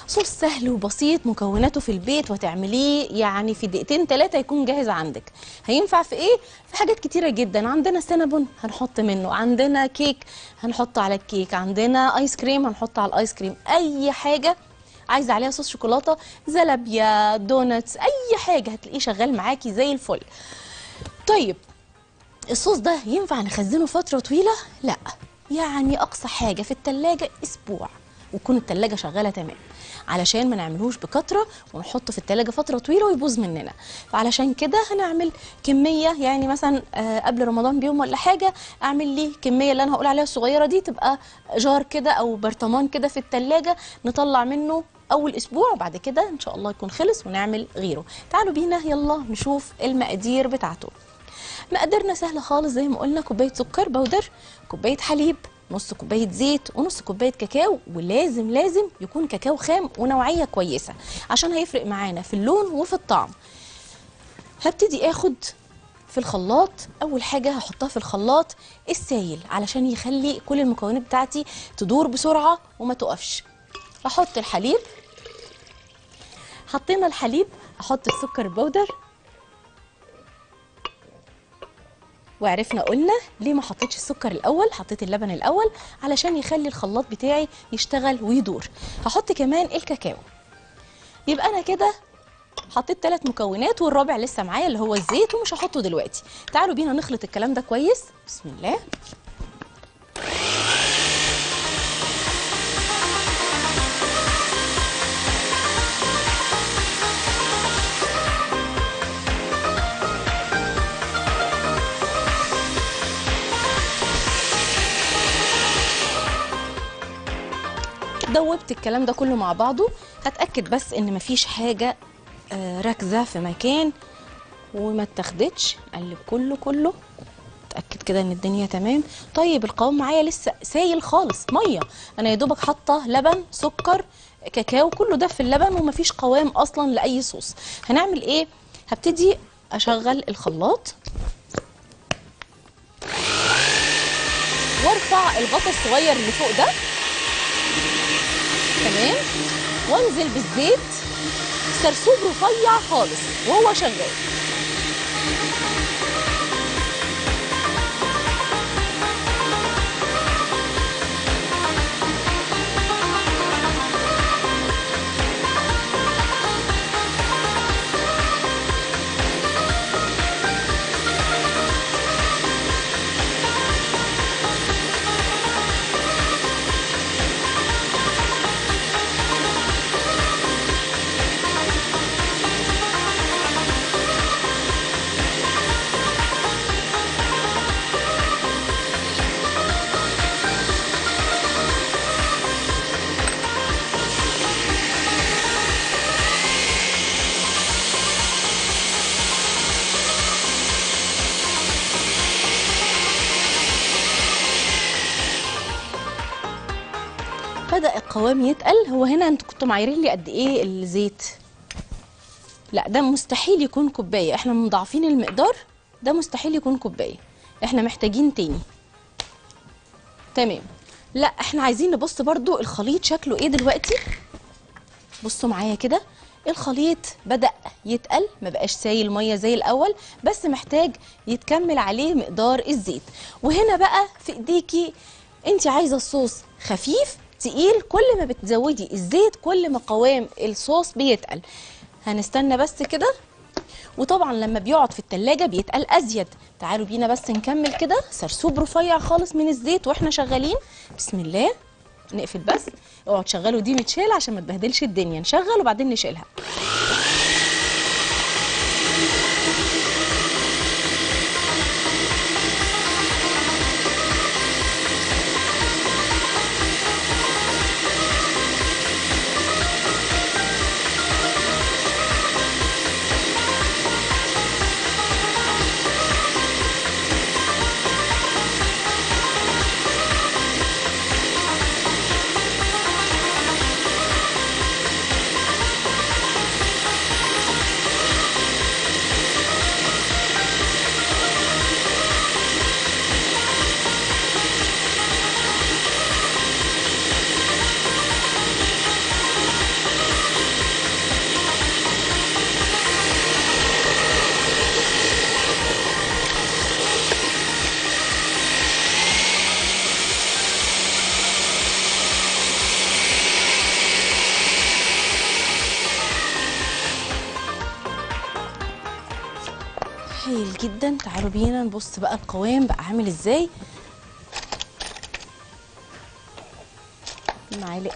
صوص سهل وبسيط مكوناته في البيت وتعمليه يعني في دقيقتين ثلاثه يكون جاهز عندك هينفع في ايه في حاجات كتيره جدا عندنا سينابون هنحط منه عندنا كيك هنحط على الكيك عندنا ايس كريم هنحط على الايس كريم اي حاجه عايزه عليها صوص شوكولاته زلابيا دونتس اي حاجه هتلاقيه شغال معاكي زي الفل طيب الصوص ده ينفع نخزنه فترة طويلة؟ لا يعني أقصى حاجة في التلاجة أسبوع وتكون التلاجة شغالة تمام علشان ما نعملهوش بكترة ونحطه في التلاجة فترة طويلة ويبوظ مننا فعلشان كده هنعمل كمية يعني مثلا آه، قبل رمضان بيوم ولا حاجة أعمل لي كمية اللي أنا هقول عليها الصغيرة دي تبقى جار كده أو برطمان كده في التلاجة نطلع منه اول اسبوع وبعد كده ان شاء الله يكون خلص ونعمل غيره تعالوا بينا يلا نشوف المقادير بتاعته مقاديرنا سهله خالص زي ما قلنا كوبايه سكر بودر كوبايه حليب نص كوبايه زيت ونص كوبايه كاكاو ولازم لازم يكون كاكاو خام ونوعيه كويسه عشان هيفرق معانا في اللون وفي الطعم هبتدي اخد في الخلاط اول حاجه هحطها في الخلاط السايل علشان يخلي كل المكونات بتاعتي تدور بسرعه وما تقفش احط الحليب حطينا الحليب احط السكر البودر وعرفنا قلنا ليه ما حطيتش السكر الاول حطيت اللبن الاول علشان يخلي الخلاط بتاعي يشتغل ويدور هحط كمان الكاكاو يبقى انا كده حطيت ثلاث مكونات والرابع لسه معايا اللي هو الزيت ومش هحطه دلوقتي تعالوا بينا نخلط الكلام ده كويس بسم الله دوبت الكلام ده كله مع بعضه هتاكد بس ان مفيش حاجه آه، راكزه في مكان وما اتاخدتش قلب كله كله اتاكد كده ان الدنيا تمام طيب القوام معايا لسه سايل خالص ميه انا يا دوبك حاطه لبن سكر كاكاو كله ده في اللبن ومفيش قوام اصلا لاي صوص هنعمل ايه هبتدي اشغل الخلاط وارفع الغطا الصغير اللي فوق ده تمام وانزل بالزيت سرسوب رفيع خالص وهو شغال بدا القوام يتقل هو هنا انتوا كنتوا معايرين لي قد ايه الزيت لا ده مستحيل يكون كوبايه احنا مضاعفين المقدار ده مستحيل يكون كوبايه احنا محتاجين تاني تمام لا احنا عايزين نبص برضو الخليط شكله ايه دلوقتي بصوا معايا كده الخليط بدأ يتقل ما بقاش سايل ميه زي الاول بس محتاج يتكمل عليه مقدار الزيت وهنا بقى في ايديكي انت عايزه الصوص خفيف تقيل كل ما بتزودي الزيت كل ما قوام الصوص بيتقل هنستنى بس كده وطبعا لما بيقعد في التلاجة بيتقل ازيد تعالوا بينا بس نكمل كده سرسوب رفيع خالص من الزيت واحنا شغالين بسم الله نقفل بس اوعوا تشغلوا دي متشال عشان ما تبهدلش الدنيا نشغل وبعدين نشيلها هايل جدا تعالوا بينا نبص بقى القوام بقى عامل ازاي معالق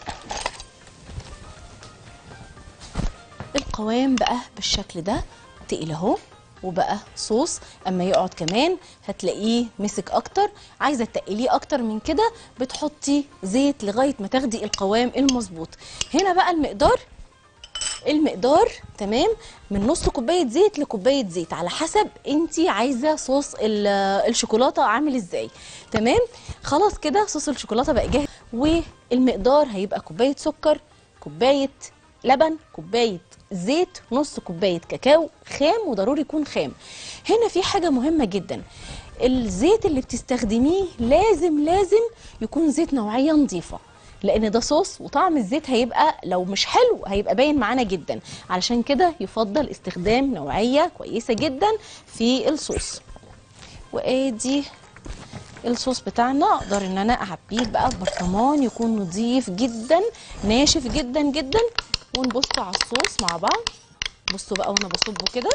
القوام بقى بالشكل ده تقيل اهو وبقى صوص اما يقعد كمان هتلاقيه مسك اكتر عايزه تقليه اكتر من كده بتحطي زيت لغايه ما تاخدي القوام المظبوط هنا بقى المقدار المقدار تمام من نص كوبايه زيت لكوبايه زيت على حسب انت عايزه صوص ال- الشوكولاته عامل ازاي تمام خلاص كده صوص الشوكولاته بقى جاهز والمقدار هيبقى كوبايه سكر كوبايه لبن كوبايه زيت نص كوبايه كاكاو خام وضروري يكون خام هنا في حاجه مهمه جدا الزيت اللي بتستخدميه لازم لازم يكون زيت نوعيه نظيفه لان ده صوص وطعم الزيت هيبقى لو مش حلو هيبقى باين معانا جدا علشان كده يفضل استخدام نوعيه كويسه جدا في الصوص وادي الصوص بتاعنا اقدر ان انا اعبيه بقى ببرطمان يكون نظيف جدا ناشف جدا جدا ونبص على الصوص مع بعض بصوا بقى وانا بصبه كده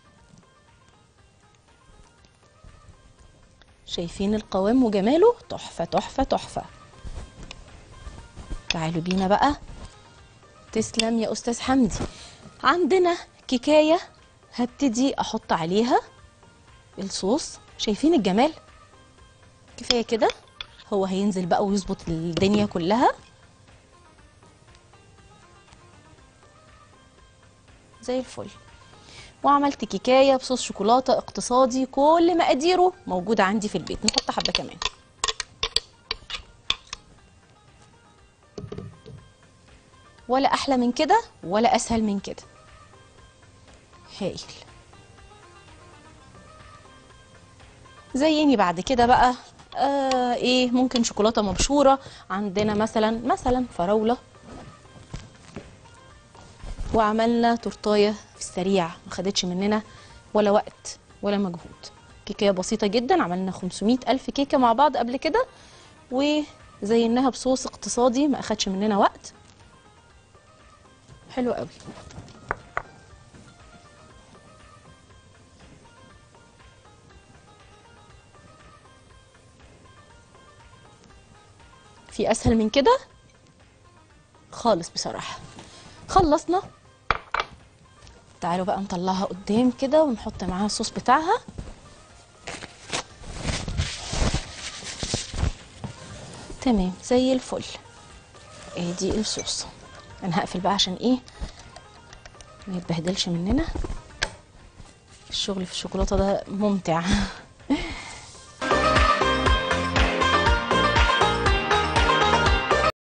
شايفين القوام وجماله تحفه تحفه تحفه تعالوا بينا بقى تسلم يا استاذ حمدي عندنا كيكايه هبتدي احط عليها الصوص شايفين الجمال كفايه كده هو هينزل بقى ويظبط الدنيا كلها زي الفل وعملت كيكايه بصوص شوكولاته اقتصادي كل مقاديره موجوده عندي في البيت نحط حبه كمان ولا احلى من كده ولا اسهل من كده هايل زيني بعد كده بقى آه ايه ممكن شوكولاته مبشوره عندنا مثلا مثلا فراوله وعملنا تورتايه في السريع ما خدتش مننا ولا وقت ولا مجهود كيكه بسيطه جدا عملنا 500 الف كيكه مع بعض قبل كده وزيناها بصوص اقتصادي ما اخدش مننا وقت حلو قوي في اسهل من كده خالص بصراحه خلصنا تعالوا بقى نطلعها قدام كده ونحط معاها الصوص بتاعها تمام زي الفل ادي الصوص انا هقفل بقى عشان ايه ما يتبهدلش مننا الشغل في الشوكولاته ده ممتع